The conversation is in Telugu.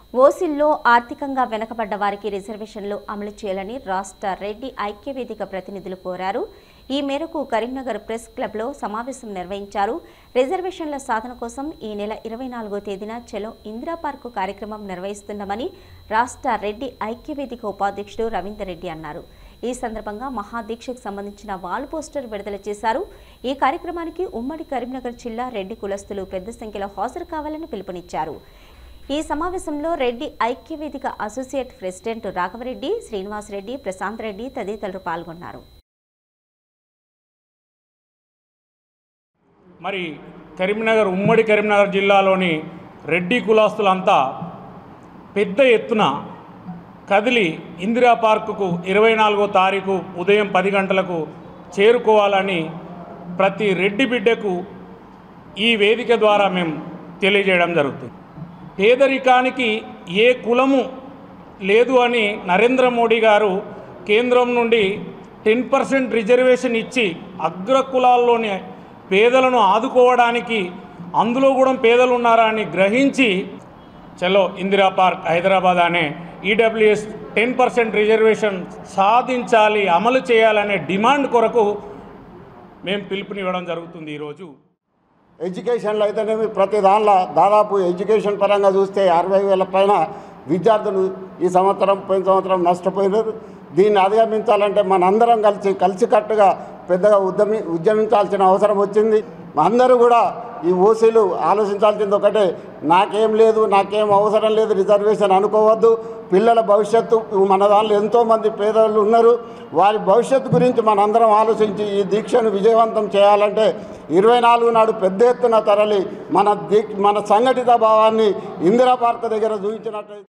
ఓసిల్లో ఆర్థికంగా వెనకబడ్డ వారికి రిజర్వేషన్లు అమలు చేయాలని రాష్ట్ర రెడ్డి ఐక్యవేదిక ప్రతినిధులు కోరారు ఈ మేరకు కరీంనగర్ ప్రెస్ క్లబ్లో సమావేశం నిర్వహించారు రిజర్వేషన్ల సాధన కోసం ఈ నెల ఇరవై నాలుగో తేదీన చెలో ఇందిరా పార్కు కార్యక్రమం నిర్వహిస్తున్నామని రాష్ట్ర రెడ్డి ఐక్యవేదిక ఉపాధ్యక్షుడు రవీందర్ రెడ్డి అన్నారు ఈ సందర్భంగా మహాదీక్షకు సంబంధించిన వాల్ పోస్టర్ విడుదల చేశారు ఈ కార్యక్రమానికి ఉమ్మడి కరీంనగర్ జిల్లా రెడ్డి కులస్తులు పెద్ద సంఖ్యలో హాజరు కావాలని పిలుపునిచ్చారు ఈ సమావేశంలో రెడ్డి ఐక్యవేదిక అసోసియేట్ ప్రెసిడెంట్ రాఘవరెడ్డి శ్రీనివాసరెడ్డి ప్రశాంత్ రెడ్డి తదితరులు పాల్గొన్నారు మరి కరీంనగర్ ఉమ్మడి కరీంనగర్ జిల్లాలోని రెడ్డి కులాస్తులంతా పెద్ద ఎత్తున కదిలి ఇందిరా పార్కుకు ఇరవై నాలుగో తారీఖు ఉదయం పది గంటలకు చేరుకోవాలని ప్రతి రెడ్డి బిడ్డకు ఈ వేదిక ద్వారా మేము తెలియజేయడం జరుగుతుంది పేదరికానికి ఏ కులము లేదు అని నరేంద్ర మోడీ గారు కేంద్రం నుండి టెన్ పర్సెంట్ రిజర్వేషన్ ఇచ్చి అగ్ర కులాల్లోని పేదలను ఆదుకోవడానికి అందులో కూడా పేదలు ఉన్నారా అని గ్రహించి చలో ఇందిరా పార్క్ హైదరాబాద్ అనే ఈడబ్ల్యూఎస్ టెన్ పర్సెంట్ రిజర్వేషన్ సాధించాలి అమలు చేయాలనే డిమాండ్ కొరకు మేము పిలుపునివ్వడం జరుగుతుంది ఈరోజు ఎడ్యుకేషన్లో అయితేనేమి ప్రతి దానిలో దాదాపు ఎడ్యుకేషన్ పరంగా చూస్తే అరవై వేల పైన విద్యార్థులు ఈ సంవత్సరం పోయిన సంవత్సరం నష్టపోయినారు దీన్ని అధిగమించాలంటే మనందరం కలిసి కలిసికట్టుగా పెద్దగా ఉద్యమి ఉద్యమించాల్సిన అవసరం వచ్చింది అందరూ కూడా ఈ ఓసీలు ఆలోచించాల్సింది ఒకటే నాకేం లేదు నాకేం అవసరం లేదు రిజర్వేషన్ అనుకోవద్దు పిల్లల భవిష్యత్తు మన దానిలో ఎంతోమంది పేదలు ఉన్నారు వారి భవిష్యత్తు గురించి మనందరం ఆలోచించి ఈ దీక్షను విజయవంతం చేయాలంటే ఇరవై నాలుగు నాడు పెద్ద ఎత్తున తరలి మన దీ మన సంఘటిత భావాన్ని ఇందిరా పార్క్ దగ్గర చూపించినట్టు